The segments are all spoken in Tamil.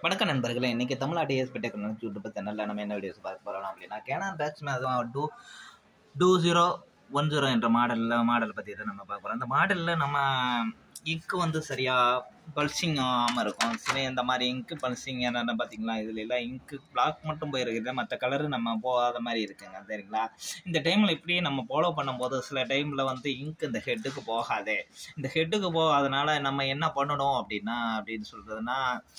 வணக்கம் நண்பர்களே இன்றைக்கி தமிழ் டிஎஸ்பி டெக்னாலஜி யூடியூப் சேனலில் நம்ம என்ன வீடியோஸ் பார்க்க போகிறோம் அப்படின்னா கேனான் பேக்ஸ் அதுவும் two two zero one zero என்ற மாடலில் மாடல் பற்றி தான் நம்ம பார்க்க போகிறோம் அந்த மாடலில் நம்ம இங்க்கு வந்து சரியாக பல்சிங் ஆகாமல் இருக்கும் சரி இந்த மாதிரி இங்க்கு பல்சிங் என்னென்ன பார்த்தீங்களா இதில் எல்லாம் இங்க்கு பிளாக் மட்டும் போயிருக்குது மற்ற கலரு நம்ம போகாத மாதிரி இருக்குங்க சரிங்களா இந்த டைமில் இப்படியே நம்ம ஃபாலோ பண்ணும்போது சில டைமில் வந்து இங்க் இந்த ஹெட்டுக்கு போகாது இந்த ஹெட்டுக்கு போகாதனால நம்ம என்ன பண்ணணும் அப்படின்னா அப்படின்னு சொல்கிறதுனா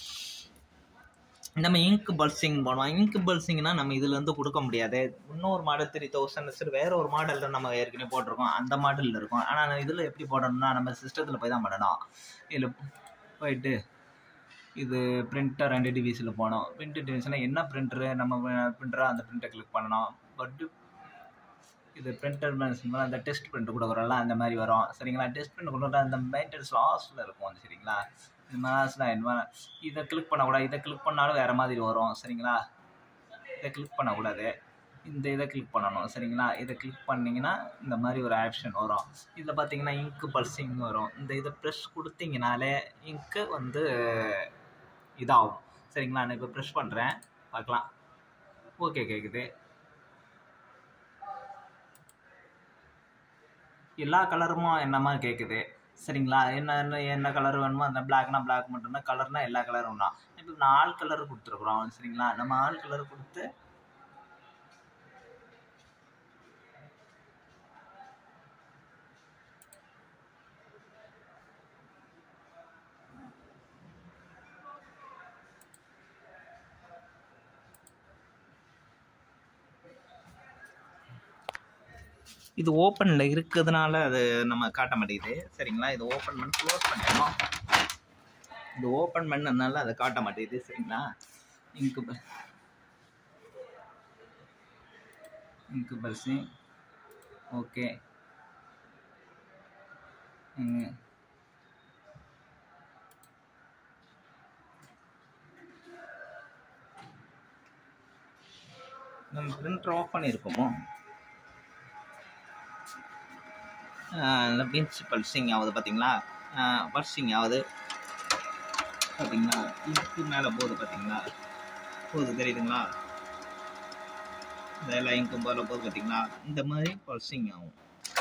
நம்ம இங்க் பல்சிங் பண்ணுவோம் இங்க் பல்சிங்னா நம்ம இதுலேருந்து கொடுக்க முடியாது இன்னொரு மாடல் த்ரீ தௌசண்ட் சரி வேற ஒரு மாடலில் நம்ம ஏற்கனவே போட்டிருக்கோம் அந்த மாடலில் இருக்கும் ஆனால் இதில் எப்படி போடணும்னா நம்ம சிஸ்டத்தில் போய் தான் பண்ணணும் இதில் போயிட்டு இது பிரிண்டர் ரெண்டு டிவிஸில் போனோம் பிரிண்டர் டிவிஸில் என்ன பிரிண்டரு நம்ம பிரிண்டரோ அந்த பிரிண்டரை கிளிக் பண்ணணும் பட்டு இது பிரிண்டர் அந்த டெஸ்ட் பிரிண்ட் கொடுக்குறோம்ல அந்த மாதிரி வரும் சரிங்களா டெஸ்ட் பிரிண்ட் கொடுக்குற அந்த மெயின்டெனன்ஸ் லாஸ்ட்டில் இருக்கும் சரிங்களா இது மாதத்தில் என்ன இதை கிளிக் பண்ணக்கூடாது இதை கிளிக் பண்ணாலும் வேறு மாதிரி வரும் சரிங்களா இதை கிளிக் பண்ணக்கூடாது இந்த இதை கிளிக் பண்ணணும் சரிங்களா இதை கிளிக் பண்ணிங்கன்னா இந்த மாதிரி ஒரு ஆப்ஷன் வரும் இதில் பார்த்தீங்கன்னா இங்க்கு பல்சிங் வரும் இந்த இதை ப்ரெஷ் கொடுத்தீங்கனாலே இங்க்கு வந்து இதாகும் சரிங்களா நான் இப்போ ப்ரெஷ் பண்ணுறேன் பார்க்கலாம் ஓகே கேட்குது எல்லா கலருமா என்னமா கேட்குது சரிங்களா என்ன என்ன என்ன கலர் வேணுமோ அந்த பிளாக்னா பிளாக் மட்டும்தான் கலர்னா எல்லா கலரும் தான் இப்போ நான் ஆல் கலர் கொடுத்துருக்குறோம் சரிங்களா நம்ம ஆல் கலர் கொடுத்து இது ஓப்பனில் இருக்கிறதுனால அது நம்ம காட்ட மாட்டேங்குது சரிங்களா இது ஓப்பன் பண்ணி க்ளோஸ் பண்ணிடணும் இது ஓப்பன் பண்ணதுனால அதை காட்ட மாட்டேங்குது சரிங்களா இங்கு இங்கு பல்சி ஓகே நம்ம பிரிண்டர் ஆஃப் பண்ணியிருக்கோமோ பீன்ஸ் பல்சிங் ஆகுது பார்த்தீங்களா பல்சிங் ஆகுது பார்த்தீங்களா இதுக்கு மேலே போகுது பார்த்தீங்களா போகுது தெரியுதுங்களா இதெல்லாம் இங்கும் போல போகுது பார்த்தீங்களா இந்த மாதிரி பல்சிங் ஆகும்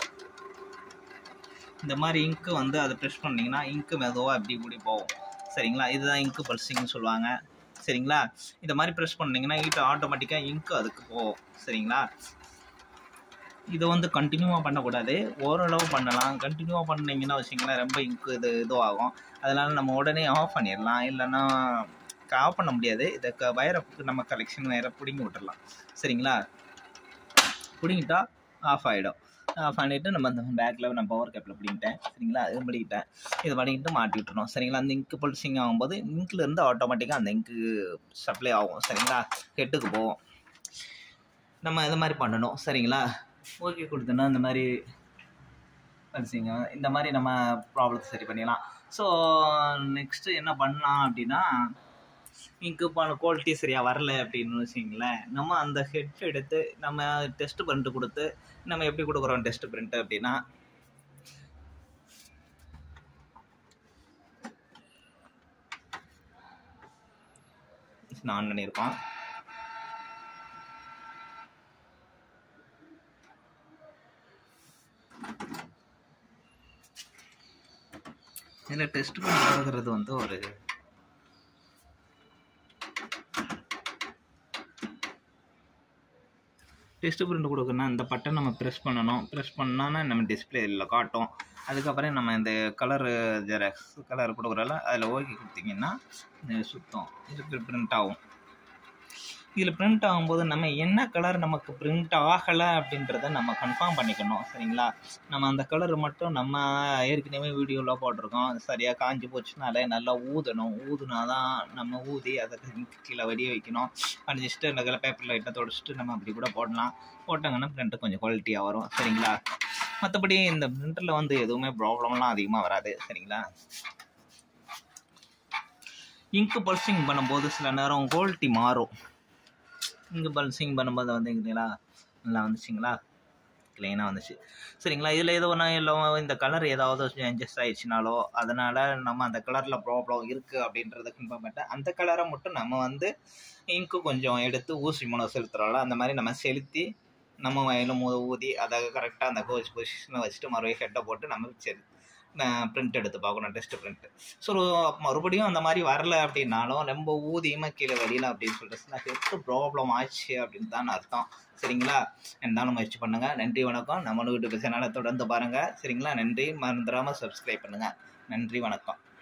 இந்த மாதிரி இங்க்கு வந்து அதை ப்ரெஷ் பண்ணிங்கன்னா இங்க்கு மெதுவாக அப்படி இப்படி போகும் சரிங்களா இதுதான் இங்க்கு பல்சிங்னு சொல்லுவாங்க சரிங்களா இந்த மாதிரி ப்ரெஷ் பண்ணிங்கன்னா இது ஆட்டோமேட்டிக்காக இங்க்கு அதுக்கு போகும் சரிங்களா இதை வந்து கண்டினியூவாக பண்ணக்கூடாது ஓரளவு பண்ணலாம் கண்டினியூவாக பண்ணிங்கன்னா வச்சிங்களேன் ரொம்ப இங்கு இது இதுவாகும் அதனால் நம்ம உடனே ஆஃப் பண்ணிடலாம் இல்லைன்னா ஆஃப் பண்ண முடியாது இதை க வயரப்புக்கு நம்ம கலெக்ஷன் வயரை பிடுங்கி விட்டுடலாம் சரிங்களா பிடுங்கிட்டா ஆஃப் ஆகிடும் ஆஃப் பண்ணிவிட்டு நம்ம அந்த பேக்கில் நான் பவர் கேப்பில் பிடிங்கிட்டேன் சரிங்களா இது பிடிக்கிட்டேன் இது பண்ணிக்கிட்டு மாட்டி விட்டுறோம் சரிங்களா அந்த இங்கு பல்சிங் ஆகும்போது இங்க்லேருந்து ஆட்டோமேட்டிக்காக அந்த இங்கு சப்ளை ஆகும் சரிங்களா ஹெட்டுக்கு போகும் நம்ம இது மாதிரி பண்ணணும் சரிங்களா ஓகே கொடுத்தோன்னா இந்த மாதிரி பல்சிங்க இந்த மாதிரி நம்ம ப்ராப்ளத்தை சரி பண்ணிடலாம் ஸோ நெக்ஸ்ட்டு என்ன பண்ணலாம் அப்படின்னா இங்கு குவாலிட்டி சரியாக வரல அப்படின்னு வச்சிங்களேன் நம்ம அந்த ஹெட் எடுத்து நம்ம டெஸ்ட் பிரிண்ட் கொடுத்து நம்ம எப்படி கொடுக்குறோம் டெஸ்ட் பிரிண்ட் அப்படின்னா ஆன் பண்ணியிருக்கோம் இதில் டெஸ்ட் பண்ணி கொடுக்குறது வந்து ஒரு டெஸ்ட் பிரிண்ட் கொடுக்கணும்னா இந்த பட்டன் நம்ம ப்ரெஸ் பண்ணணும் ப்ரெஸ் பண்ணோன்னா நம்ம டிஸ்பிளேயில் காட்டும் அதுக்கப்புறம் நம்ம இந்த கலரு ஜெராக்ஸ் கலர் கொடுக்குறல அதில் ஓகே கொடுத்தீங்கன்னா சுத்தம் இது பிரிண்ட் ஆகும் இதில் பிரிண்ட் ஆகும்போது நம்ம என்ன கலர் நமக்கு பிரிண்ட் ஆகலை அப்படின்றத நம்ம கன்ஃபார்ம் பண்ணிக்கணும் சரிங்களா நம்ம அந்த கலர் மட்டும் நம்ம ஏற்கனவே வீடியோவில் போட்டிருக்கோம் சரியாக காஞ்சி போச்சுனாலே நல்லா ஊதணும் ஊதுனா தான் நம்ம ஊதி அதை கீழே வெடிய வைக்கணும் அடிச்சுட்டு இந்த பேப்பர் லைட்டாக தொடச்சிட்டு நம்ம அப்படி கூட போடலாம் போட்டாங்கன்னா பிரிண்ட் கொஞ்சம் குவாலிட்டியாக வரும் சரிங்களா மற்றபடி இந்த பிரிண்டரில் வந்து எதுவுமே ப்ராப்ளம்லாம் அதிகமாக வராது சரிங்களா இங்கு பல்சிங் பண்ணும்போது சில நேரம் குவாலிட்டி மாறும் இங்கே பல்சிங் பண்ணும்போது வந்துங்களா நல்லா வந்துச்சுங்களா க்ளீனாக வந்துச்சு சரிங்களா இதில் ஏதோ ஒன்று இல்லை இந்த கலர் ஏதாவது சேஞ்சஸ் ஆயிடுச்சுனாலோ அதனால் நம்ம அந்த கலரில் ப்ராப்ளம் இருக்குது அப்படின்றத கன்ஃபார்ம் பண்ணிட்டு அந்த கலரை மட்டும் நம்ம வந்து இங்கு கொஞ்சம் எடுத்து ஊசி மூலம் செலுத்துகிறோம்ல அந்த மாதிரி நம்ம செலுத்தி நம்ம வயலும் ஊதி அதை கரெக்டாக அந்த கோச் பொசிஷனில் வச்சுட்டு மறுபடியும் ஹெட்டை போட்டு நம்ம சரி பிரிண்ட் எடுத்து பார்க்கணும் டெஸ்ட் பிரிண்ட் ஸோ மறுபடியும் அந்த மாதிரி வரல அப்படின்னாலும் ரொம்ப ஊதியமாக கீழே வெளியில் அப்படின்னு சொல்லிட்டு ஹெட் ப்ராப்ளம் ஆச்சு அப்படின்னு தான் அர்த்தம் சரிங்களா இருந்தாலும் முயற்சி பண்ணுங்கள் நன்றி வணக்கம் நம்மளோட யூடியூப் சேனலை தொடர்ந்து பாருங்கள் சரிங்களா நன்றி மறந்துடாமல் சப்ஸ்கிரைப் பண்ணுங்கள் நன்றி வணக்கம்